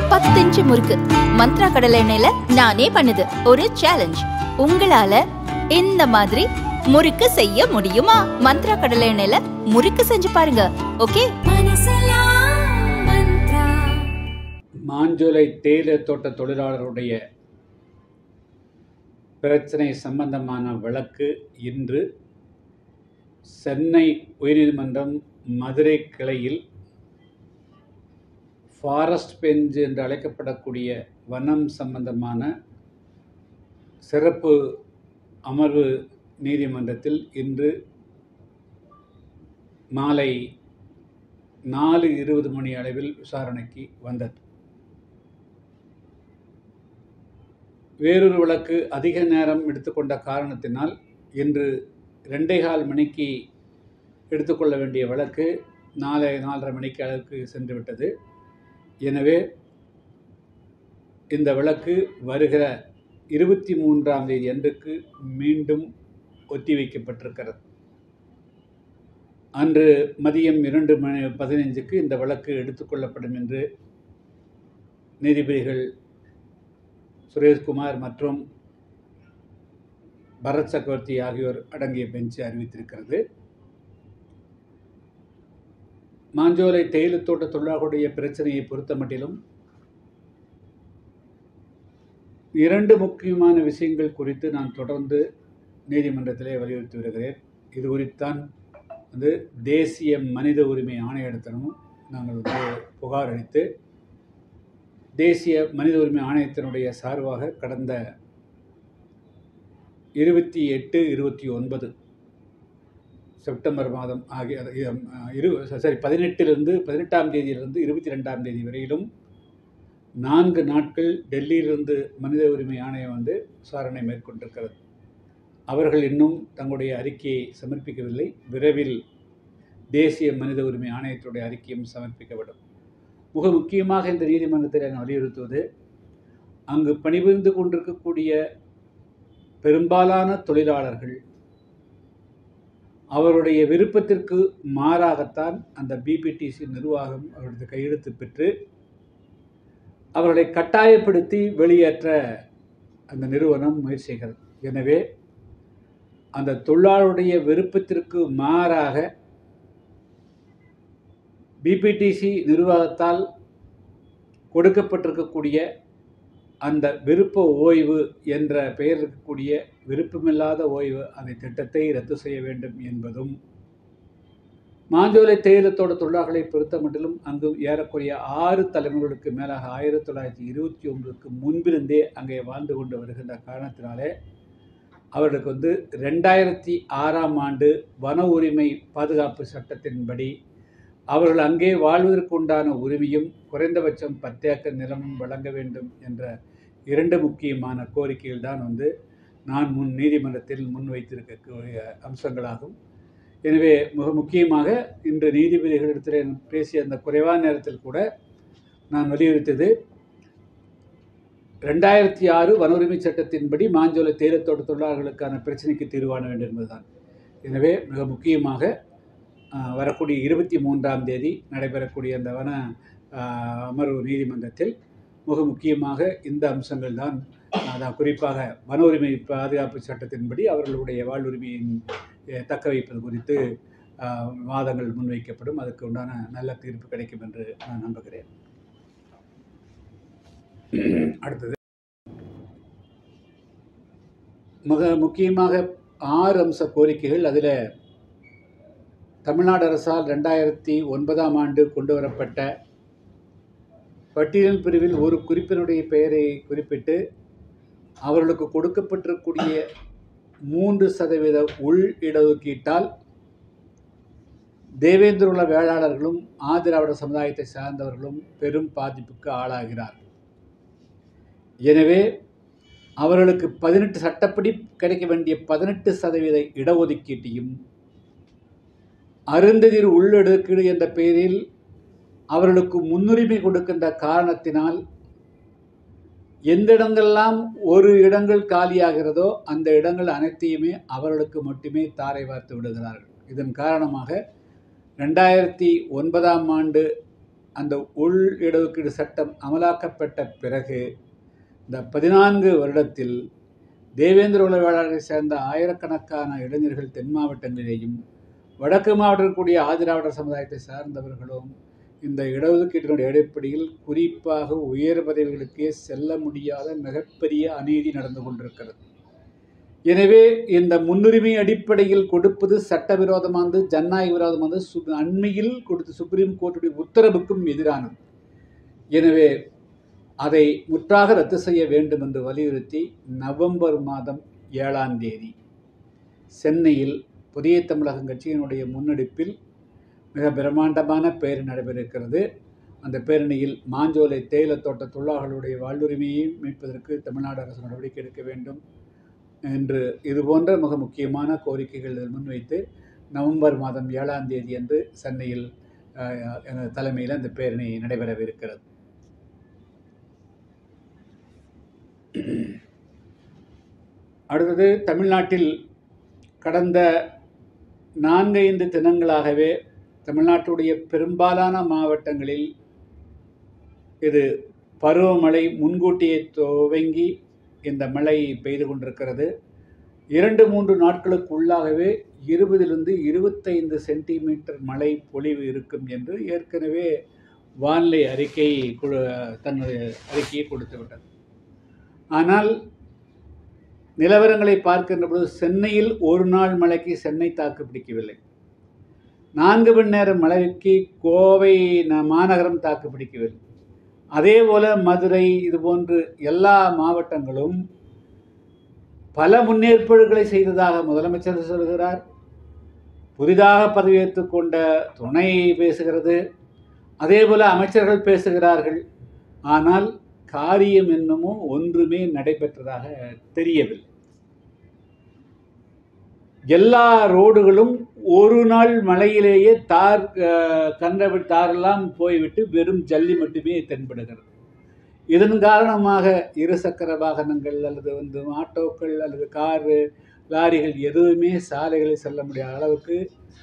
பத்து இன்ச்சு முறுக்கு மந்த்ரா கடலை எண்ணெயில நானே பண்ணுது ஒரு சேலஞ்ச் உங்களால இந்த மாதிரி முறுக்கு செய்ய முடியுமா மந்த்ரா கடலை எண்ணெயில முறுக்கு செஞ்சு பாருங்க ஓகே மாஞ்சோலை தேயிலை தோட்ட தொழிலாளருடைய பிரச்சனை சம்பந்தமான வழக்கு இன்று சென்னை உயர்நீதிமன்றம் மதுரை கிளையில் ஃபாரஸ்ட் பெஞ்ச் என்று அழைக்கப்படக்கூடிய வனம் சம்பந்தமான சிறப்பு அமர்வு நீதிமன்றத்தில் இன்று மாலை நாலு இருபது மணி அளவில் விசாரணைக்கு வந்தது வேறொரு வழக்கு அதிக நேரம் எடுத்துக்கொண்ட காரணத்தினால் இன்று ரெண்டே கால் மணிக்கு எடுத்துக்கொள்ள வேண்டிய வழக்கு நாலே நாலரை மணிக்கு அளவுக்கு சென்று விட்டது எனவே இந்த வழக்கு வருகிற இருபத்தி மூன்றாம் தேதி அன்றுக்கு மீண்டும் ஒத்திவைக்கப்பட்டிருக்கிறது அன்று மதியம் இரண்டு மணி பதினைஞ்சுக்கு இந்த வழக்கு எடுத்துக்கொள்ளப்படும் என்று நீதிபதிகள் சுரேஷ்குமார் மற்றும் பரத் சக்கரவர்த்தி ஆகியோர் அடங்கிய பெஞ்சு அறிவித்திருக்கிறது மாஞ்சோலை தேயிலை தோட்ட தொழிலாளர்களுடைய பிரச்சனையை பொறுத்த மட்டிலும் இரண்டு முக்கியமான விஷயங்கள் குறித்து நான் தொடர்ந்து நீதிமன்றத்திலே வலியுறுத்தி வருகிறேன் இது குறித்தான் வந்து தேசிய மனித உரிமை ஆணையத்தினமும் நாங்கள் வந்து புகார் அளித்து தேசிய மனித உரிமை ஆணையத்தினுடைய சார்பாக கடந்த இருபத்தி எட்டு இருபத்தி ஒன்பது செப்டம்பர் மாதம் ஆகிய இரு சரி பதினெட்டிலிருந்து பதினெட்டாம் தேதியிலிருந்து இருபத்தி ரெண்டாம் தேதி வரையிலும் நான்கு நாட்கள் டெல்லியிலிருந்து மனித உரிமை ஆணையம் வந்து விசாரணை மேற்கொண்டிருக்கிறது அவர்கள் இன்னும் தங்களுடைய அறிக்கையை சமர்ப்பிக்கவில்லை விரைவில் தேசிய மனித உரிமை ஆணையத்துடைய அறிக்கையும் சமர்ப்பிக்கப்படும் மிக முக்கியமாக இந்த நீதிமன்றத்தில் நான் வலியுறுத்துவது அங்கு பணிபுரிந்து கொண்டிருக்கக்கூடிய பெரும்பாலான தொழிலாளர்கள் அவருடைய விருப்பத்திற்கு மாறாகத்தான் அந்த பிபிடிசி நிர்வாகம் அவரது கையெழுத்து பெற்று அவர்களை கட்டாயப்படுத்தி வெளியேற்ற அந்த நிறுவனம் முயற்சி செய்கிறது எனவே அந்த தொழிலாளருடைய விருப்பத்திற்கு மாறாக பிபிடிசி நிர்வாகத்தால் கொடுக்கப்பட்டிருக்கக்கூடிய அந்த விருப்ப ஓய்வு என்ற பெயர் இருக்கக்கூடிய விருப்பமில்லாத ஓய்வு அந்த திட்டத்தை ரத்து செய்ய வேண்டும் என்பதும் மாஞ்சோலை தேயிலத்தோட தொழிலாளர்களை பொறுத்த மட்டிலும் அங்கு ஏறக்குறைய ஆறு தலைமுறைகளுக்கு மேலாக ஆயிரத்தி தொள்ளாயிரத்தி இருபத்தி ஒன்பதுக்கு முன்பிருந்தே அங்கே வாழ்ந்து கொண்டு வருகின்ற காரணத்தினாலே அவர்களுக்கு வந்து ரெண்டாயிரத்தி ஆறாம் ஆண்டு வன உரிமை பாதுகாப்பு சட்டத்தின்படி அவர்கள் அங்கே வாழ்வதற்கு உண்டான உரிமையும் குறைந்தபட்சம் பத்து ஏக்கர் நிலமும் வழங்க வேண்டும் என்ற இரண்டு முக்கியமான கோரிக்கைகள் தான் வந்து நான் முன் நீதிமன்றத்தில் முன்வைத்திருக்கக்கூடிய அம்சங்களாகும் எனவே மிக முக்கியமாக இன்று நீதிபதிகளிடத்தில் பேசிய அந்த குறைவான நேரத்தில் கூட நான் வலியுறுத்தியது ரெண்டாயிரத்தி ஆறு வன உரிமை சட்டத்தின்படி மாஞ்சோலை தேயிலத்தோட்ட தொழிலாளர்களுக்கான பிரச்சனைக்கு தீர்வான வேண்டும் என்பதுதான் எனவே மிக முக்கியமாக வரக்கூடிய இருபத்தி மூன்றாம் தேதி நடைபெறக்கூடிய அந்த வன அமர்வு நீதிமன்றத்தில் மிக முக்கியமாக இந்த அம்சங்கள் தான் அதான் குறிப்பாக வன உரிமை பாதுகாப்பு சட்டத்தின்படி அவர்களுடைய வாழ்வுரிமையின் தக்க வைப்பது குறித்து வாதங்கள் முன்வைக்கப்படும் அதுக்கு உண்டான நல்ல தீர்ப்பு கிடைக்கும் என்று நான் நம்புகிறேன் அடுத்தது மிக முக்கியமாக ஆறு அம்ச கோரிக்கைகள் அதில் தமிழ்நாடு அரசால் ரெண்டாயிரத்தி ஒன்பதாம் ஆண்டு கொண்டு வரப்பட்ட பட்டியல் பிரிவில் ஒரு குறிப்பினுடைய பெயரை குறிப்பிட்டு அவர்களுக்கு கொடுக்கப்பட்டிருக்கூடிய மூன்று சதவீத உள் இடஒதுக்கீட்டால் தேவேந்திரகுல வேளாளர்களும் ஆதிராவிட சமுதாயத்தை சார்ந்தவர்களும் பெரும் பாதிப்புக்கு ஆளாகிறார் எனவே அவர்களுக்கு பதினெட்டு சட்டப்படி கிடைக்க வேண்டிய பதினெட்டு சதவீத இடஒதுக்கீட்டையும் அருந்ததிர் உள்ளொடுக்கீடு என்ற பெயரில் அவர்களுக்கு முன்னுரிமை கொடுக்கின்ற காரணத்தினால் எந்த இடங்கள்லாம் ஒரு இடங்கள் காலியாகிறதோ அந்த இடங்கள் அனைத்தையுமே அவர்களுக்கு மட்டுமே தாரை வார்த்து விடுகிறார்கள் இதன் காரணமாக ரெண்டாயிரத்தி ஒன்பதாம் ஆண்டு அந்த உள் இடஒதுக்கீடு சட்டம் அமலாக்கப்பட்ட பிறகு இந்த பதினான்கு வருடத்தில் தேவேந்திர உல வேளாளரை சேர்ந்த ஆயிரக்கணக்கான இளைஞர்கள் தென் மாவட்டங்களிலேயும் வடக்கு மாவட்டத்தில் கூடிய ஆதிராவிடர் சமுதாயத்தை சார்ந்தவர்களும் இந்த இடஒதுக்கீட்டினுடைய அடிப்படையில் குறிப்பாக உயர் பதவிகளுக்கே செல்ல முடியாத மிகப்பெரிய அநீதி நடந்து கொண்டிருக்கிறது எனவே இந்த முன்னுரிமை அடிப்படையில் கொடுப்பது சட்டவிரோதமானது ஜனநாயக விரோதமானது சு அண்மையில் கொடுத்த சுப்ரீம் கோர்ட்டுடைய உத்தரவுக்கும் எதிரானது எனவே அதை முற்றாக ரத்து செய்ய வேண்டும் என்று வலியுறுத்தி நவம்பர் மாதம் ஏழாம் தேதி சென்னையில் புதிய தமிழகம் கட்சியினுடைய முன்னெடுப்பில் மிக பிரம்மாண்டமான பேரணி நடைபெறுகிறது அந்த பேரணியில் மாஞ்சோலை தேயிலை தோட்ட தொழிலாளர்களுடைய வாழ்வுரிமையை மீட்பதற்கு தமிழ்நாடு அரசு நடவடிக்கை எடுக்க வேண்டும் என்று இது போன்ற மிக முக்கியமான கோரிக்கைகள் முன்வைத்து நவம்பர் மாதம் ஏழாம் தேதி அன்று சென்னையில் அஹ், எனது தலைமையில் அந்த பேரணி நடைபெறவிருக்கிறது அடுத்தது தமிழ்நாட்டில் கடந்த நான்கைந்து தினங்களாகவே தமிழ்நாட்டுடைய பெரும்பாலான மாவட்டங்களில் இது பருவமழை முன்கூட்டியே துவங்கி இந்த மழை பெய்து கொண்டிருக்கிறது இரண்டு மூன்று நாட்களுக்குள்ளாகவே இருபதிலிருந்து இருபத்தைந்து சென்டிமீட்டர் மழை பொழிவு இருக்கும் என்று ஏற்கனவே வானிலை அறிக்கை கொடு- தன்னுடைய அறிக்கையை கொடுத்து விட்டது ஆனால் நிலவரங்களை பார்க்கின்ற பொழுது சென்னையில் ஒரு நாள் மழைக்கு சென்னை தாக்கு பிடிக்கவில்லை நான்கு மணி நேர மழைக்கு கோவை ந- மாநகரம் தாக்கு பிடிக்கவில்லை அதே போல மதுரை இது போன்று எல்லா மாவட்டங்களும் பல முன்னேற்பாடுகளை செய்ததாக முதலமைச்சர் சொல்கிறார் புதிதாக பதவியேற்றுக் கொண்ட துணை பேசுகிறது அதே போல அமைச்சர்கள் பேசுகிறார்கள் ஆனால் காரியம் என்னமோ ஒன்றுமே நடைபெற்றதாக தெரியவில்லை எல்லா ரோடுகளும் ஒரு நாள் மழையிலேயே தார் அஹ், கண்டபடி தாரெல்லாம் போய்விட்டு வெறும் ஜல்லி மட்டுமே தென்படுகிறது இதன் காரணமாக இருசக்கர வாகனங்கள் அல்லது வந்து ஆட்டோக்கள் அல்லது காரு லாரிகள் எதுவுமே சாலைகளில் செல்ல முடியாத அளவுக்கு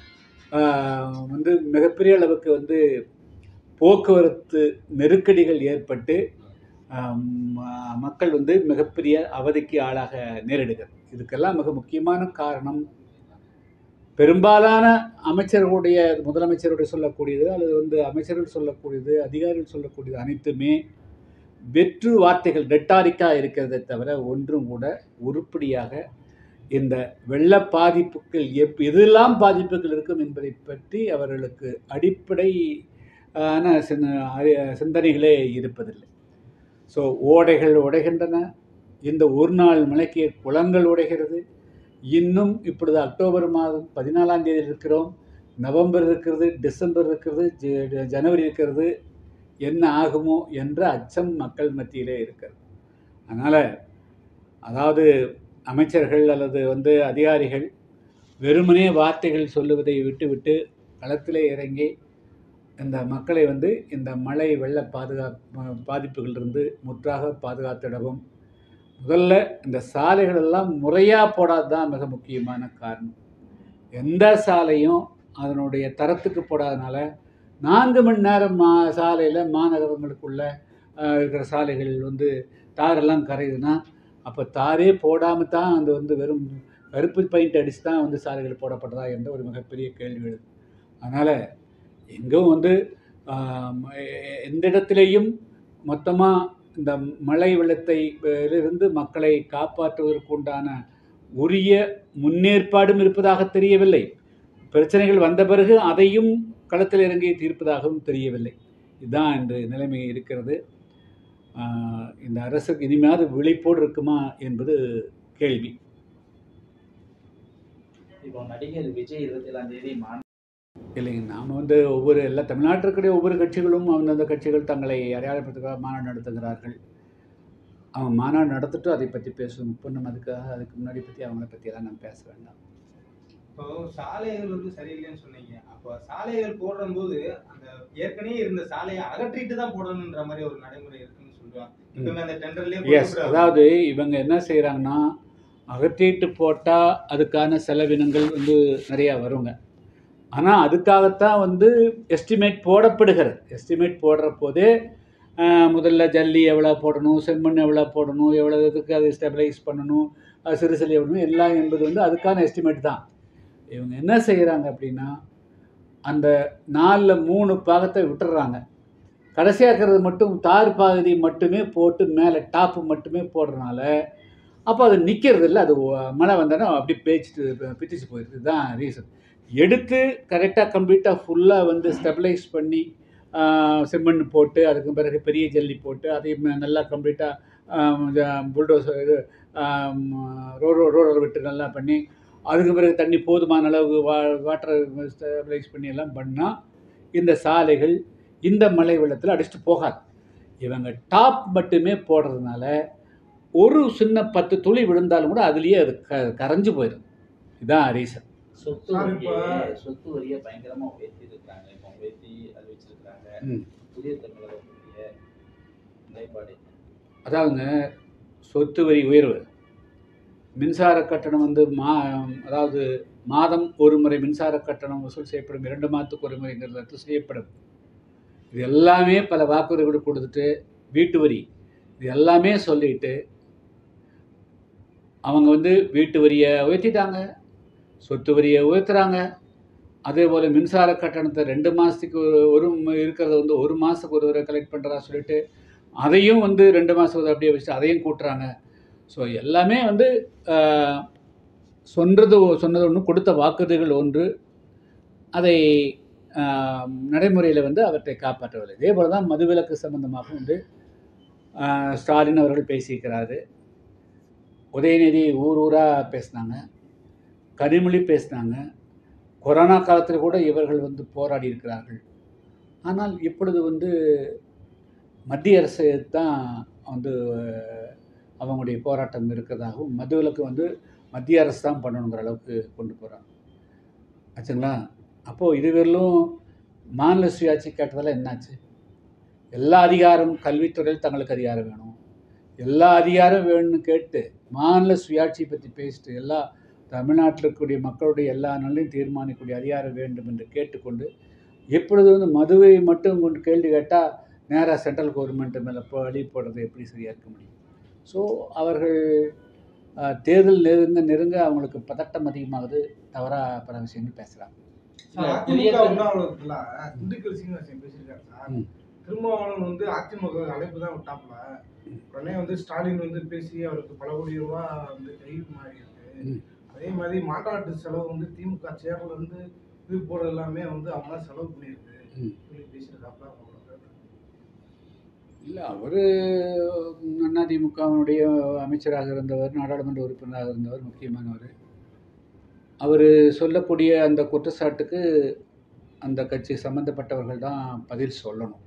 ஆஹ், வந்து மிகப்பெரிய அளவுக்கு வந்து போக்குவரத்து நெருக்கடிகள் ஏற்பட்டு ஆம், ம- மக்கள் வந்து மிகப்பெரிய அவதிக்கு ஆளாக நேரிடுகிறது இதுக்கெல்லாம் மிக முக்கியமான காரணம் பெரும்பாலான அமைச்சர்களுடைய முதலமைச்சருடைய சொல்லக்கூடியது அல்லது வந்து அமைச்சர்கள் சொல்லக்கூடியது அதிகாரிகள் சொல்லக்கூடியது அனைத்துமே வெற்று வார்த்தைகள் ரெட்டாரிக்கா இருக்கிறதே தவிர ஒன்றும் கூட உருப்படியாக இந்த வெள்ள பாதிப்புகள் எப் எதெல்லாம் பாதிப்புகள் இருக்கும் என்பதை பற்றி அவர்களுக்கு அடிப்படை ஆன சின்ன அறி- சிந்தனைகளே இருப்பதில்லை ஸோ ஓடைகள் உடைகின்றன இந்த ஒரு நாள் மழைக்கு குளங்கள் உடைகிறது இன்னும் இப்பொழுது அக்டோபர் மாதம் பதினாலாம் தேதி இருக்கிறோம் நவம்பர் இருக்கிறது டிசம்பர் இருக்கிறது ஜ- ஜனவரி இருக்கிறது என்ன ஆகுமோ என்ற அச்சம் மக்கள் மத்தியிலே இருக்கிறது அதனால் அதாவது அமைச்சர்கள் அல்லது வந்து அதிகாரிகள் வெறுமனே வார்த்தைகள் சொல்லுவதை விட்டுவிட்டு களத்திலே இறங்கி இந்த மக்களை வந்து இந்த மழை வெள்ள பாதுகா பாதிப்புகளிலிருந்து முற்றாக பாதுகாத்திடவும் முதல்ல இந்த சாலைகள் எல்லாம் முறையாக போடாது தான் மிக முக்கியமான காரணம் எந்த சாலையும் அதனுடைய தரத்துக்கு போடாதனால நான்கு மணி நேரம் மா சாலையில் மாநகரங்களுக்குள்ள ஆஹ், இருக்கிற சாலைகள் வந்து தாரெல்லாம் கரையுதுன்னா அப்போ தாரே போடாமல் தான் அந்த வந்து வெறும் கருப்பு பெயிண்ட் அடித்து தான் வந்து சாலைகள் போடப்பட்டதா என்ற ஒரு மிகப்பெரிய கேள்வி எழுது அதனால் எங்கும் வந்து ஆம், எ- எந்த இடத்திலேயும் மொத்தமாக இந்த மழை வெள்ளத்தை இருந்து மக்களை காப்பாற்றுவதற்கு உண்டான உரிய முன்னேற்பாடும் இருப்பதாக தெரியவில்லை பிரச்சனைகள் வந்த பிறகு அதையும் களத்தில் இறங்கி தீர்ப்பதாகவும் தெரியவில்லை இதுதான் இன்று நிலைமை இருக்கிறது ஆஹ், இந்த அரசுக்கு இனிமையாவது விழிப்போடு இருக்குமா என்பது கேள்வி இப்போ நடிகர் விஜய் இருபத்தி ஏழாம் தேதி மாநில இல்லைங்க நாம் வந்து ஒவ்வொரு எல்லா தமிழ்நாட்டில் இருக்கிற ஒவ்வொரு கட்சிகளும் அந்தந்த கட்சிகள் தங்களை அடையாளப்படுத்துக்காக மாநாடு நடத்துகிறார்கள் அவங்க மாநாடு நடத்திட்டு அதை பற்றி பேசுவோம் இப்போ நம்ம அதுக்காக அதுக்கு முன்னாடி பற்றி அவங்கள பற்றியெல்லாம் நம்ம பேச வேண்டாம் இப்போ சாலைகள் வந்து சரியில்லைன்னு சொன்னீங்க அப்போ சாலைகள் போடும்போது அந்த ஏற்கனவே இருந்த சாலையை அகற்றிட்டு தான் போடணுன்ற மாதிரி ஒரு நடைமுறை இருக்குன்னு சொல்லுவாங்க இப்பவுமே அந்த டெண்டர்லயே எஸ் அதாவது இவங்க என்ன செய்கிறாங்கன்னா அகற்றிட்டு போட்டால் அதுக்கான செலவினங்கள் வந்து நிறையா வருங்க ஆனால் அதுக்காகத்தான் வந்து எஸ்டிமேட் போடப்படுகிறது எஸ்டிமேட் போடுற போதே ஆஹ், முதல்ல ஜல்லி எவ்வளோ போடணும் செம்மண் எவ்வளோ போடணும் எவ்வளோ இதுக்கு அதை ஸ்டெபிலைஸ் பண்ணணும் அது சிறுசலி எவ்வளோ எல்லாம் என்பது வந்து அதுக்கான எஸ்டிமேட் தான் இவங்க என்ன செய்கிறாங்க அப்படின்னா அந்த நாலில் மூணு பாகத்தை விட்டுடுறாங்க கடைசியாக இருக்கிறது மட்டும் தார் பாகதி மட்டுமே போட்டு மேலே டாப்பு மட்டுமே போடுறதுனால அப்போ அது நிற்கிறது இல்லை அது ஒ- மழை வந்தோன்னா அப்படியே பேச்சுட்டு பிச்சுச்சு போயிடுது இதுதான் ரீசன் எடுத்து கரெக்டாக கம்ப்ளீட்டாக ஃபுல்லாக வந்து ஸ்டெபிலைஸ் பண்ணி ஆஹ், செம்மண் போட்டு அதுக்கு பிறகு பெரிய ஜல்லி போட்டு அதையும் நல்லா கம்ப்ளீட்டாக புல்டோசர் இது ரோடு ரோடர் விட்டு நல்லா பண்ணி அதுக்கு பிறகு தண்ணி போதுமான அளவு வா வாட்டர் ஸ்டெபிலைஸ் பண்ணி எல்லாம் பண்ணால் இந்த சாலைகள் இந்த மழை வெள்ளத்தில் அடிச்சுட்டு போகாது இவங்க டாப் மட்டுமே போடுறதுனால ஒரு சின்ன பத்து துளி விழுந்தாலும் கூட அதுலேயே அது க கரைஞ்சு போயிடும் இதுதான் ரீசன் சொத்து சார், வரியை இப்ப- சொத்து வரியை பயங்கரமா உயர்த்தி இருக்காங்க இப்போ உயர்த்தி அது வச்சிருக்காங்க ம். புதிய தமிழகத்துடைய நிலைப்பாடு என்ன? அதாவதுங்க சொத்து வரி உயர்வு மின்சார கட்டணம் வந்து மா அதாவது மாதம் ஒரு முறை மின்சார கட்டணம் வசூல் செய்யப்படும் இரண்டு மாதத்துக்கு ஒரு முறைங்கிறது ரத்து செய்யப்படும் இது எல்லாமே பல வாக்குறுதிகள் கொடுத்துட்டு வீட்டு வரி இது எல்லாமே சொல்லிட்டு அவங்க வந்து வீட்டு வரியை உயர்த்திட்டாங்க சொத்து வரியை உயர்த்துறாங்க அதே போல் மின்சார கட்டணத்தை ரெண்டு மாதத்துக்கு ஒரு ம- இருக்கிறத வந்து ஒரு மாதத்துக்கு ஒரு தடவை கலெக்ட் பண்ணுறதா சொல்லிட்டு அதையும் வந்து ரெண்டு மாதம் அப்படியே வச்சுட்டு அதையும் கூட்டுறாங்க ஸோ எல்லாமே வந்து ஆஹ், சொன்னது சொன்னது ஒன்று கொடுத்த வாக்குறுதிகள் ஒன்று அதை நடைமுறையில் வந்து அவற்றை காப்பாற்றவில்லை இதே போல் தான் மதுவிலக்கு சம்பந்தமாக வந்து ஆஹ், ஸ்டாலின் அவர்கள் பேசியிருக்கிறாரு உதயநிதி ஊர் ஊராக பேசினாங்க கனிமொழி பேசினாங்க கொரோனா காலத்தில் கூட இவர்கள் வந்து போராடி இருக்கிறார்கள் ஆனால் இப்பொழுது வந்து மத்திய அரசு தான் வந்து அஹ், அவங்களுடைய போராட்டம் இருக்கிறதாகவும் மதுவிலக்கு வந்து மத்திய அரசு தான் பண்ணணுங்கிற அளவுக்கு கொண்டு போகிறாங்க ஆச்சுங்களா அப்போது இதுவரையிலும் மாநில சுயாட்சி கேட்டதெல்லாம் என்னாச்சு எல்லா அதிகாரம் கல்வித்துறையில் தங்களுக்கு அதிகாரம் வேணும் எல்லா அதிகாரம் வேணும்னு கேட்டு மாநில சுயாட்சி பற்றி பேசிட்டு எல்லா தமிழ்நாட்டில் இருக்கக்கூடிய மக்களுடைய எல்லா நலனையும் தீர்மானிக்கக்கூடிய அதிகாரம் வேண்டும் என்று கேட்டுக்கொண்டு எப்பொழுது வந்து மதுவை மட்டும் கொண்டு கேள்வி கேட்டால் நேராக சென்ட்ரல் கவர்மெண்ட் மேலே இப்போ வழி போடுறது எப்படி சரியாக இருக்க முடியும் ஸோ அவர்கள் அஹ், தேர்தல் நெருங்க நெருங்க அவங்களுக்கு பதட்டம் அதிகமாகுது தவறாக பல விஷயங்கள் பேசுகிறாங்க இல்ல, சார், புதிய அதிமுக தமிழ் உண்ணாவிரதத்துல திண்டுக்கல் சீனிவாசன் பேசியிருக்காரு சார் ம். திருமாவளவன் வந்து அதிமுக அழைப்பு தான் விட்டாப்புல உடனே வந்து ஸ்டாலின் வந்து பேசி அவருக்கு பல கோடி ரூபாய் வந்து கை மாறி இருக்கு ம். அதே மாதிரி மாநாட்டு செலவு வந்து திமுக சேர்ல இருந்து இது போறது எல்லாமே வந்து அவங்க தான் செலவு பண்ணியிருக்கு ம். சொல்லி பேசியிருக்காப்புல அவங்களோட கருத்து. இல்லை அவர் அதிமுகவினுடைய அமைச்சராக இருந்தவர் நாடாளுமன்ற உறுப்பினராக இருந்தவர் முக்கியமானவர் அவர் சொல்லக்கூடிய அந்த குற்றச்சாட்டுக்கு அந்த கட்சி சம்பந்தப்பட்டவர்கள் தான் பதில் சொல்லணும்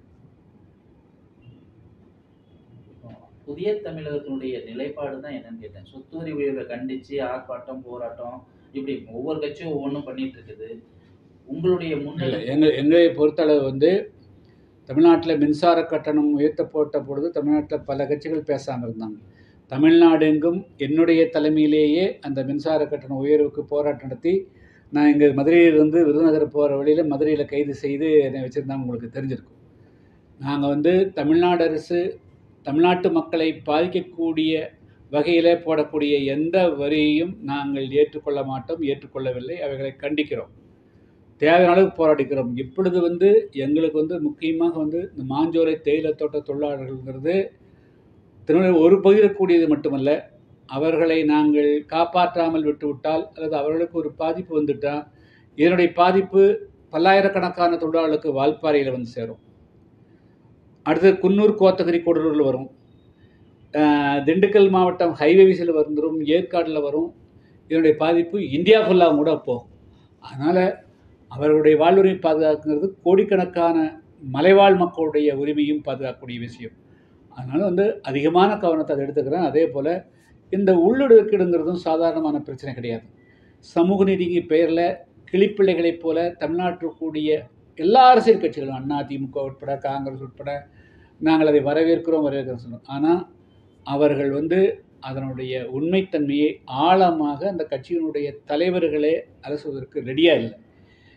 இப்போ புதிய தமிழகத்தினுடைய நிலைப்பாடு தான் என்னன்னு கேட்டேன் சொத்து வரி உயர்வை கண்டிச்சு ஆர்ப்பாட்டம் போராட்டம் இப்படி ஒவ்வொரு கட்சியும் ஒவ்வொன்றும் பண்ணிட்டு இருக்குது உங்களுடைய இல்லை முன்னிலை எங்கள் எங்களை பொறுத்தளவு வந்து தமிழ்நாட்டில் மின்சார கட்டணம் உயர்த்தப்பட்ட பொழுது தமிழ்நாட்டில் பல கட்சிகள் பேசாமல் இருந்தாங்க தமிழ்நாடு எங்கும் என்னுடைய தலைமையிலேயே அந்த மின்சார கட்டண உயர்வுக்கு போராட்டம் நடத்தி நான் இங்கே மதுரையிலிருந்து விருதுநகர் போகிற வழியில் மதுரையில் கைது செய்து என்னை வச்சுருந்தாங்க உங்களுக்கு தெரிஞ்சிருக்கும் நாங்கள் வந்து தமிழ்நாடு அரசு தமிழ்நாட்டு மக்களை பாதிக்கக்கூடிய வகையில் போடக்கூடிய எந்த வரியையும் நாங்கள் ஏற்றுக்கொள்ள மாட்டோம் ஏற்றுக்கொள்ளவில்லை அவைகளை கண்டிக்கிறோம் தேவையான அளவுக்கு போராடிக்கிறோம் இப்பொழுது வந்து எங்களுக்கு வந்து முக்கியமாக வந்து இந்த மாஞ்சோலை தேயிலை தோட்ட தொழிலாளர்கள்ங்கிறது திருநெல்வேலி ஒரு பகிரக்கூடியது மட்டுமல்ல அவர்களை நாங்கள் காப்பாற்றாமல் விட்டுவிட்டால் அல்லது அவர்களுக்கு ஒரு பாதிப்பு வந்துட்டால் இதனுடைய பாதிப்பு பல்லாயிரக்கணக்கான தொழிலாளர்களுக்கு வால்பாறையில் வந்து சேரும் அடுத்து குன்னூர் கோத்தகிரி கூடலூரில் வரும் அஹ் திண்டுக்கல் மாவட்டம் ஹைவேஸில் வந்துடும் ஏற்காடில் வரும் இதனுடைய பாதிப்பு இந்தியா ஃபுல்லாக கூட போகும் அதனால் அவர்களுடைய வாழ்வுரிமை பாதுகாக்கிறது கோடிக்கணக்கான மலைவாழ் மக்களுடைய உரிமையும் பாதுகாக்கக்கூடிய விஷயம் அதனால் வந்து அதிகமான கவனத்தை அதை எடுத்துக்கிறேன் அதே போல் இந்த உள்ளொடுக்கீடுங்கிறதும் சாதாரணமான பிரச்சனை கிடையாது சமூக நீதிக்கு பெயரில் கிளிப்பிள்ளைகளைப் போல தமிழ்நாட்டிற்குரிய எல்லா அரசியல் கட்சிகளும் அண்ணா திமுக உட்பட காங்கிரஸ் உட்பட நாங்கள் அதை வரவேற்கிறோம் வரவேற்கிறோம் சொல்லுவோம் ஆனால் அவர்கள் வந்து அதனுடைய உண்மைத்தன்மையை ஆழமாக அந்த கட்சியினுடைய தலைவர்களே அலசுவதற்கு ரெடியாக இல்லை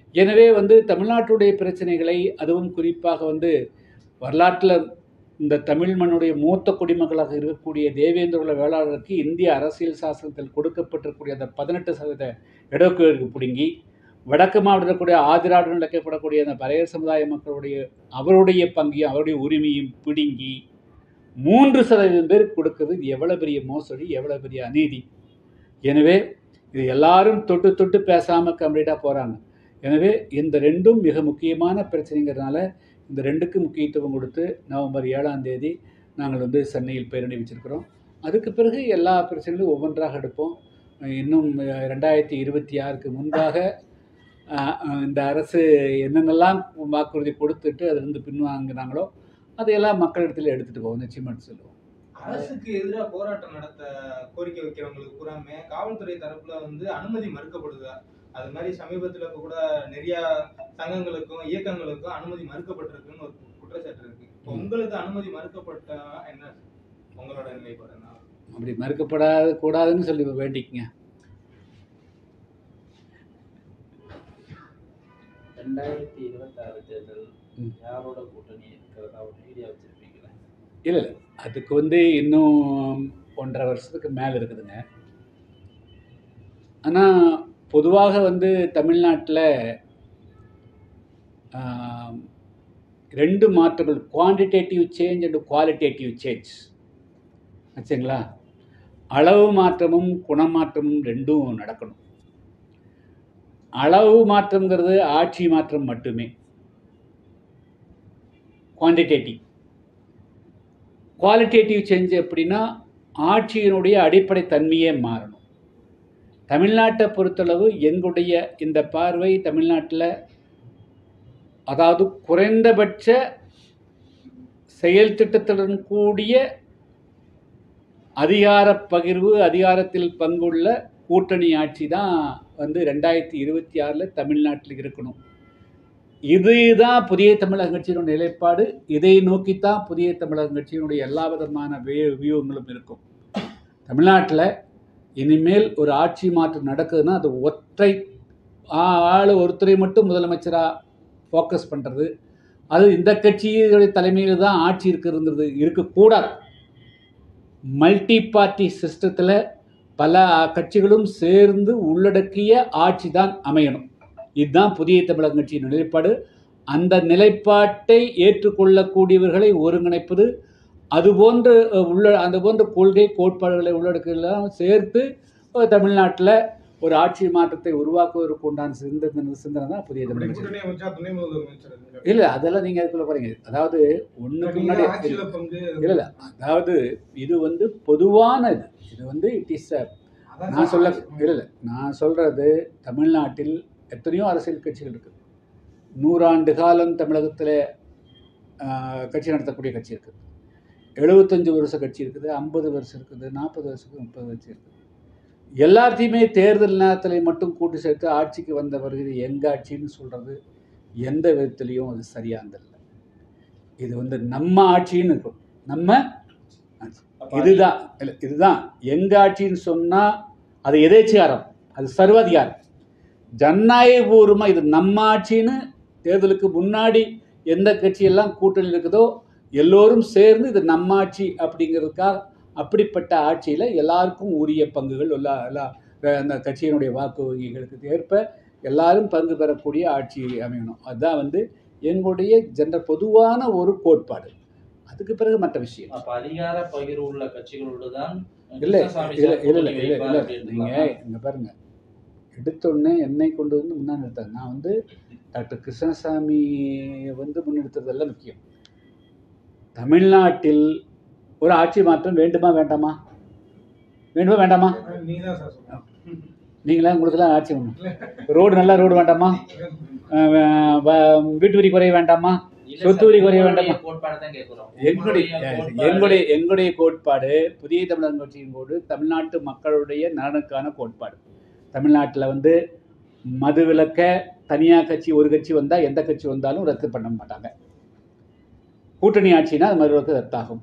எனவே வந்து தமிழ்நாட்டுடைய பிரச்சனைகளை அதுவும் குறிப்பாக வந்து வரலாற்றில் இந்த தமிழ் மண்ணுடைய மூத்த குடிமக்களாக இருக்கக்கூடிய தேவேந்திர உள்ள வேளாளருக்கு இந்திய அரசியல் சாசனத்தில் கொடுக்கப்பட்டிருக்கக்கூடிய அந்த பதினெட்டு சதவீத இடஒதுக்கீடு பிடுங்கி வடக்கு மாவட்டத்தில் இருக்கக்கூடிய ஆதிராடுன்னு அழைக்கப்படக்கூடிய அந்த பறையர் சமுதாய மக்களுடைய அவருடைய பங்கையும் அவருடைய உரிமையும் பிடுங்கி மூன்று சதவீதம் பேர் கொடுக்கிறது இது எவ்வளோ பெரிய மோசடி எவ்வளோ பெரிய அநீதி எனவே இது எல்லாரும் தொட்டு தொட்டு பேசாமல் கம்ப்ளீட்டாக போகிறாங்க எனவே இந்த ரெண்டும் மிக முக்கியமான பிரச்சனைங்கிறதுனால இந்த ரெண்டுக்கு முக்கியத்துவம் கொடுத்து நவம்பர் ஏழாம் தேதி நாங்கள் வந்து சென்னையில் பேரணி வச்சிருக்கிறோம் அதுக்கு பிறகு எல்லா பிரச்சனைகளும் ஒவ்வொன்றாக எடுப்போம் இன்னும் அஹ், ரெண்டாயிரத்தி இருபத்தி ஆறுக்கு முன்பாக அஹ், அஹ், இந்த அரசு என்னென்னலாம் வாக்குறுதி கொடுத்துட்டு அதிலிருந்து பின்வாங்கினாங்களோ அதையெல்லாம் மக்களிடத்தில் எடுத்துகிட்டு போவோம் நிச்சயமாக சொல்லுவோம் அரசுக்கு எதிராக போராட்டம் நடத்த கோரிக்கை வைக்கிறவங்களுக்கு பூராமே காவல்துறை தரப்புல வந்து அனுமதி மறுக்கப்படுதா அது மாதிரி சமீபத்துல இப்ப கூட நிறைய சங்கங்களுக்கும் இயக்கங்களுக்கும் அனுமதி மறுக்கப்பட்டிருக்குன்னு ஒரு குற்றச்சாட்டு இருக்கு இப்போ உங்களுக்கு அனுமதி மறுக்கப்பட்ட என்ன உங்களோட நிலைப்பாடு என்ன அப்படி மறுக்கப்படாது கூடாதுன்னு சொல்லி வேண்டிக்கங்க ரெண்டாயிரத்தி இருபத்தாறு தேர்தல் ம். யாரோட கூட்டணி இருக்கிறதா ஒரு ஐடியா வச்சிருப்பீங்களா இல்லை இல்லை அதுக்கு வந்து இன்னும் ஒன்றரை வருஷத்துக்கு மேலே இருக்குதுங்க ஆனால் பொதுவாக வந்து தமிழ்நாட்டில் ரெண்டு மாற்றங்கள் quantitative change and qualitative change ஆச்சுங்களா அளவு மாற்றமும் குணமாற்றமும் ரெண்டும் நடக்கணும் அளவு மாற்றம்ங்கிறது ஆட்சி மாற்றம் மட்டுமே குவான்டிடேட்டிவ் குவாலிட்டேட்டிவ் சேஞ்ச் எப்படின்னா ஆட்சியினுடைய அடிப்படை தன்மையே மாறணும் தமிழ்நாட்டை பொறுத்தளவு எங்களுடைய இந்த பார்வை தமிழ்நாட்டில் அதாவது குறைந்தபட்ச செயல் திட்டத்துடன் கூடிய அதிகாரப் பகிர்வு அதிகாரத்தில் பங்குள்ள கூட்டணி ஆட்சி தான் வந்து ரெண்டாயிரத்தி இருபத்தி ஆறில் தமிழ்நாட்டில் இருக்கணும் இதுதான் புதிய தமிழக கட்சியினுடைய நிலைப்பாடு இதை நோக்கித்தான் புதிய தமிழக கட்சியினுடைய எல்லா விதமான வே- வியூகங்களும் இருக்கும் தமிழ்நாட்டில் இனிமேல் ஒரு ஆட்சி மாற்றம் நடக்குதுன்னா அது ஒற்றை ஆ- ஆள் ஒருத்தரை மட்டும் முதலமைச்சராக ஃபோக்கஸ் பண்ணுறது அது இந்த கட்சியுடைய தலைமையில் தான் ஆட்சி இருக்கிறது இருக்கக்கூடாது மல்டி பார்ட்டி சிஸ்டத்தில் பல கட்சிகளும் சேர்ந்து உள்ளடக்கிய ஆட்சி தான் அமையணும் இதுதான் புதிய தமிழக கட்சியின் நிலைப்பாடு அந்த நிலைப்பாட்டை ஏற்றுக்கொள்ளக்கூடியவர்களை ஒருங்கிணைப்பது அதுபோன்ற அஹ், உள்ள அந்த போன்ற கொள்கை கோட்பாடுகளை உள்ளடக்கலாம் சேர்த்து அஹ், தமிழ்நாட்டில் ஒரு ஆட்சி மாற்றத்தை உருவாக்குவதற்கு உண்டான சிந்தனை சிந்தனை தான் புதிய அப்படி தமிழக கட்சி கூட்டணி அமைச்சா துணை முதலமைச்சர் இருக்காரு. இல்லை அதெல்லாம் நீங்கள் அதுக்குள்ள போகிறீங்க அதாவது ஒன்றுக்கு நீங்க முன்னாடி ஆட்சியில பங்கு இல்லை இல்லை அதாவது இது வந்து பொதுவான இது இது வந்து இட் இஸ் அதான் நான் சொல்ல ஆட்சி. இல்லை இல்லை நான் சொல்கிறது தமிழ்நாட்டில் எத்தனையோ அரசியல் கட்சிகள் இருக்குது நூறாண்டு காலம் தமிழகத்தில் கட்சி நடத்தக்கூடிய கட்சி இருக்குது எழுபத்தஞ்சு வருஷ கட்சி இருக்குது ஐம்பது வருஷம் இருக்குது நாற்பது வருஷத்துக்கு முப்பது வருஷம் இருக்குது எல்லாத்தையுமே தேர்தல் நேரத்தில் மட்டும் கூட்டி சேர்த்து ஆட்சிக்கு வந்த பிறகு இது எங்கள் ஆட்சின்னு சொல்கிறது எந்த விதத்துலேயும் அது சரியானதில்லை இது வந்து நம்ம ஆட்சின்னு இருக்கும் நம்ம ஆட்சி. இதுதான் இல்லை இதுதான் எங்க ஆட்சின்னு சொன்னால் அது எதேச்சியாரம் அது சர்வாதிகாரம் ஜனநாயகபூர்வமாக இது நம்ம ஆட்சின்னு தேர்தலுக்கு முன்னாடி எந்த கட்சியெல்லாம் கூட்டணி இருக்குதோ எல்லோரும் சேர்ந்து இது நம்ம ஆட்சி அப்படிங்கிறதுக்காக அப்படிப்பட்ட ஆட்சியில் எல்லாருக்கும் உரிய பங்குகள் எல்லா எல்லா அந்த கட்சியினுடைய வாக்கு வங்கிகளுக்கு ஏற்ப எல்லாரும் பங்கு பெறக்கூடிய ஆட்சி அமையணும் அதுதான் வந்து எங்களுடைய ஜென்ற பொதுவான ஒரு கோட்பாடு அதுக்கு பிறகு மற்ற விஷயம் அப்ப அதிகார பகிர்வு உள்ள கட்சிகளோடு தான் இல்லை கிருஷ்ணசாமி இல்லை சார் இல்லை இல்லை கூட்டணி இல்லை வைப்பார் இல்லை அப்படின்னு நீங்கள் சொல்லலாமா? இங்கே பாருங்க எடுத்தோடனே என்னை கொண்டு வந்து முன்னாடி நிறுத்தாங்க நான் வந்து டாக்டர் கிருஷ்ணசாமி வந்து முன்னெடுத்ததெல்லாம் முக்கியம் தமிழ்நாட்டில் ஒரு ஆட்சி மாற்றம் வேண்டுமா வேண்டாமா வேண்டுமா வேண்டாமா நீங்க தான் சார் சொல்லணும். நீங்களா உங்களுக்குலாம் ஆட்சி வேணும் ரோடு நல்ல ரோடு வேண்டாமா அஹ் வ- வ- வீட்டு வரி குறைய வேண்டாமா இல்ல சொத்து சார், வரி குறைய உங்களுடைய வேண்டாமா? கோட்பாடு தான் கேட்கிறோம் எங்களுடைய உங்களுடைய கோட்பாடு- எங்களுடைய எங்களுடைய கோட்பாடு புதிய தமிழக கட்சியின் போது தமிழ்நாட்டு மக்களுடைய நலனுக்கான கோட்பாடு தமிழ்நாட்டில் வந்து மது விலக்க தனியாக கட்சி ஒரு கட்சி வந்தால் எந்த கட்சி வந்தாலும் ரத்து பண்ண மாட்டாங்க கூட்டணி ஆட்சினா அது மது விலக்கு ரத்தாகும்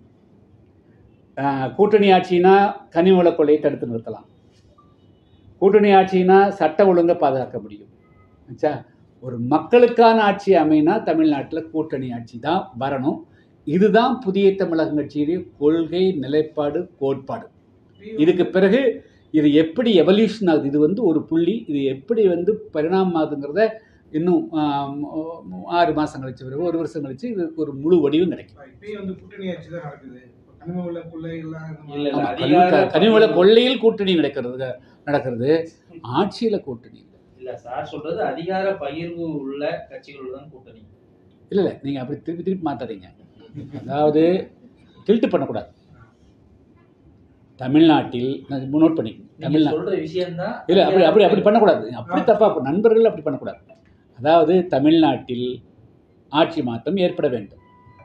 ஆஹ் கூட்டணி ஆட்சினா கனிமூல கொள்ளையை தடுத்து நிறுத்தலாம் கூட்டணி ஆட்சினா சட்ட ஒழுங்கை பாதுகாக்க முடியும் ஆச்சா ஒரு மக்களுக்கான ஆட்சி அமைனா தமிழ்நாட்டில் கூட்டணி ஆட்சி தான் வரணும் இதுதான் புதிய தமிழகம் கட்சியுடைய கொள்கை நிலைப்பாடு கோட்பாடு இதுக்கு பிறகு இது எப்படி எவல்யூஷன் ஆகுது இது வந்து ஒரு புள்ளி இது எப்படி வந்து பரிணாமம் ஆகுதுங்கிறத இன்னும் ஆம், ஆறு மாதம் கழிச்சு பிறகு ஒரு வருஷம் கழிச்சு இதுக்கு ஒரு முழு வடிவம் கிடைக்கும் இப்பயும் வந்து கூட்டணி ஆட்சி தான் நடக்குது கனிம வள கொள்ளைகள்லாம் இந்த மாதிரி இல்ல, இல்ல. ஆமா, அதிகார கனிம- கனிமவள கொள்ளையில் கூட்டணி நடக்கிறது நடக்கிறது ஆட்சியில் கூட்டணி இல்லை இல்ல சார் சொல்றது அதிகார பகிர்வு உள்ள கட்சிகளோட தான் கூட்டணி இல்லை இல்லை நீங்கள் அப்படி திருப்பி திருப்பி மாற்றாதீங்க அதாவது டில்ட் பண்ணக்கூடாது தமிழ்நாட்டில் நான் நோட் பண்ணிக்கணும் நீங்க தமிழ்நாடு சொல்ற விஷயம்தான் இல்லை அப்படி அப்படி அப்படி பண்ணக்கூடாது அப்படி தப்பா நண்பர்கள் அப்படி பண்ணக்கூடாது அதாவது தமிழ்நாட்டில் ஆட்சி மாற்றம் ஏற்பட வேண்டும்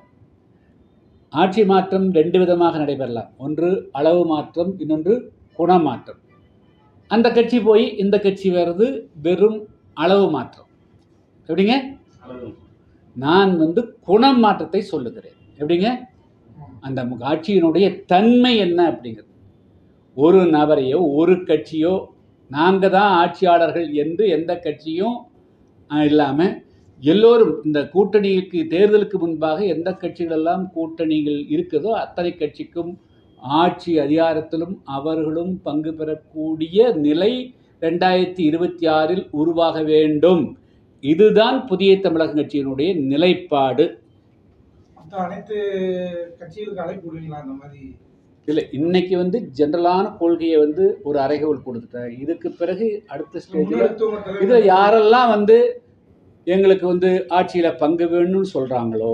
ஆட்சி மாற்றம் ரெண்டு விதமாக நடைபெறலாம் ஒன்று அளவு மாற்றம் இன்னொன்று குணமாற்றம் அந்த கட்சி போய் இந்த கட்சி வர்றது வெறும் அளவு மாற்றம் எப்படிங்க நான் வந்து குணம் மாற்றத்தை சொல்லுகிறேன் எப்படிங்க அந்த மு- ஆட்சியினுடைய தன்மை என்ன அப்படிங்கிறது ஒரு நபரையோ ஒரு கட்சியோ நாங்கள் தான் ஆட்சியாளர்கள் என்று எந்த கட்சியும் இல்லாமல் எல்லோரும் இந்த கூட்டணிக்கு தேர்தலுக்கு முன்பாக எந்த கட்சிகளெல்லாம் கூட்டணிகள் இருக்குதோ அத்தனை கட்சிக்கும் ஆட்சி அதிகாரத்திலும் அவர்களும் பங்கு பெறக்கூடிய நிலை ரெண்டாயிரத்தி இருபத்தி ஆறில் உருவாக வேண்டும் இதுதான் புதிய தமிழக கட்சியினுடைய நிலைப்பாடு மற்ற அனைத்து கட்சிகளுக்கு அழைப்பு விடுவீங்களா அந்த மாதிரி இல்லை இன்னைக்கு வந்து ஜென்ரலான கொள்கையை வந்து ஒரு அறைகோல் கொடுத்துட்டேன் இதுக்கு பிறகு அடுத்த ஸ்டேஜில் முன்னெடுத்துவங்க தலைவர் இதில் யாரெல்லாம் வந்து எங்களுக்கு வந்து ஆட்சியில் பங்கு வேணும்னு சொல்கிறாங்களோ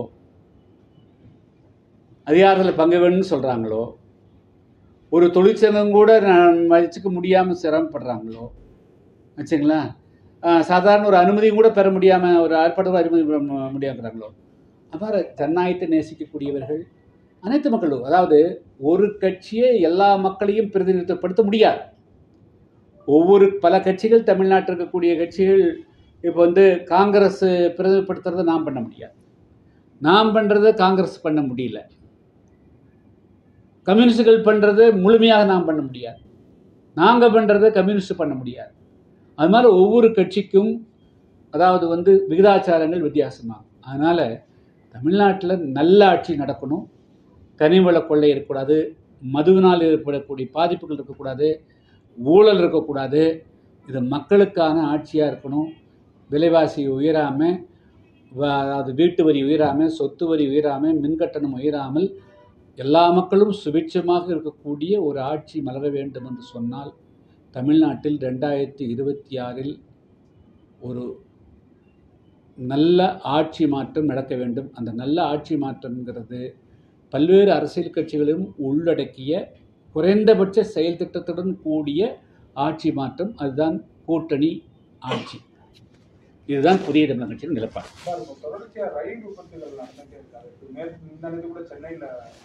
அதிகாரத்தில் பங்கு வேணும்னு சொல்கிறாங்களோ ஒரு தொழிற்சங்கம் கூட நான் வச்சுக்க முடியாமல் சிரமப்படுறாங்களோ வச்சுங்களா சாதாரண ஒரு அனுமதியும் கூட பெற முடியாமல் ஒரு ஆர்ப்பாட்டம் அனுமதி பெற மு- முடியாங்கிறாங்களோ அவ்வாறு ஜனநாயகத்தை நேசிக்கக்கூடியவர்கள் அனைத்து மக்களும் அதாவது ஒரு கட்சியே எல்லா மக்களையும் பிரதிநிதித்துவப்படுத்த முடியாது ஒவ்வொரு பல கட்சிகள் தமிழ்நாட்டில் இருக்கக்கூடிய கட்சிகள் இப்போ வந்து காங்கிரஸ் பிரதிநிதிப்படுத்துறதை நாம் பண்ண முடியாது நாம் பண்ணுறதை காங்கிரஸ் பண்ண முடியல கம்யூனிஸ்டுகள் பண்ணுறது முழுமையாக நாம் பண்ண முடியாது நாங்கள் பண்ணுறதை கம்யூனிஸ்ட் பண்ண முடியாது அது மாதிரி ஒவ்வொரு கட்சிக்கும் அதாவது வந்து விகிதாச்சாரங்கள் வித்தியாசமாகும் அதனால் தமிழ்நாட்டில் நல்ல ஆட்சி நடக்கணும் கனிவள கொள்ளை இருக்கக்கூடாது மதுவினால் ஏற்படக்கூடிய பாதிப்புகள் இருக்கக்கூடாது ஊழல் இருக்கக்கூடாது இது மக்களுக்கான ஆட்சியாக இருக்கணும் விலைவாசி உயராமல் அதாவது வீட்டு வரி உயராமல் சொத்து வரி உயராமல் மின்கட்டணம் உயராமல் எல்லா மக்களும் சுபிட்சமாக இருக்கக்கூடிய ஒரு ஆட்சி மலர வேண்டும் என்று சொன்னால் தமிழ்நாட்டில் ரெண்டாயிரத்தி இருபத்தி ஆறில் ஒரு நல்ல ஆட்சி மாற்றம் நடக்க வேண்டும் அந்த நல்ல ஆட்சி மாற்றம்ங்கிறது பல்வேறு அரசியல் கட்சிகளையும் உள்ளடக்கிய குறைந்தபட்ச செயல் திட்டத்துடன் கூடிய ஆட்சி மாற்றம் அதுதான் கூட்டணி ஆட்சி இதுதான் புதிய தமிழக கட்சியின் நிலப்பாடு சார், இப்போ தொடர்ச்சியா ரயில் விபத்துகள் நடந்துட்டே இருக்காது இப்போ நேற்று முந்தானது கூட சென்னையில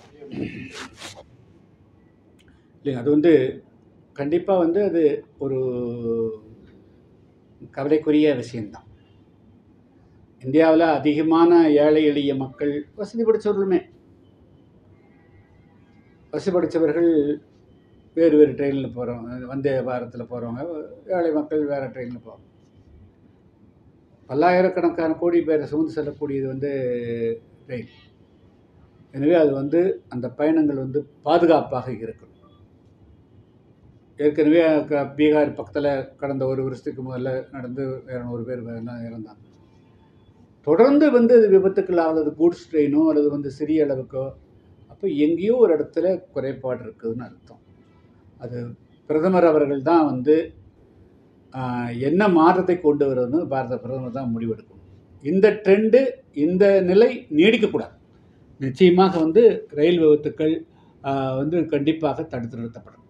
இல்லைங்க அது வந்து கண்டிப்பாக வந்து அது ஒரு கவலைக்குரிய விஷயம்தான் இந்தியாவில் அதிகமான ஏழை எளிய மக்கள் வசதி படைத்தவர்களுமே வசதி படைத்தவர்கள் வேறு வேறு ட்ரெயினில் போகிறவங்க வந்தே பாரத்தில் போகிறவங்க ஏழை மக்கள் வேறு ட்ரெயினில் போவாங்க பல்லாயிரக்கணக்கான கோடி பேரை சுமந்து செல்லக்கூடியது வந்து ரயில் எனவே அது வந்து அந்த பயணங்கள் வந்து பாதுகாப்பாக இருக்கணும் ஏற்கனவே க- பீகார் பக்கத்தில் கடந்த ஒரு வருஷத்துக்கு முதல்ல நடந்து இரநூறு பேர் எல்லாம் இறந்தாங்க தொடர்ந்து வந்து இது விபத்துக்கள் ஆகுது கூட்ஸ் ட்ரெயினோ அல்லது வந்து சிறிய அளவுக்கோ அப்போ எங்கேயோ ஒரு இடத்துல குறைபாடு இருக்குதுன்னு அர்த்தம் அது பிரதமர் அவர்கள் தான் வந்து ஆஹ், என்ன மாற்றத்தை கொண்டு வருதுன்னு பாரத பிரதமர் தான் முடிவெடுக்கணும் இந்த ட்ரெண்டு இந்த நிலை நீடிக்கக்கூடாது நிச்சயமாக வந்து ரயில் விபத்துக்கள் ஆஹ், வந்து கண்டிப்பாக தடுத்து நிறுத்தப்படும்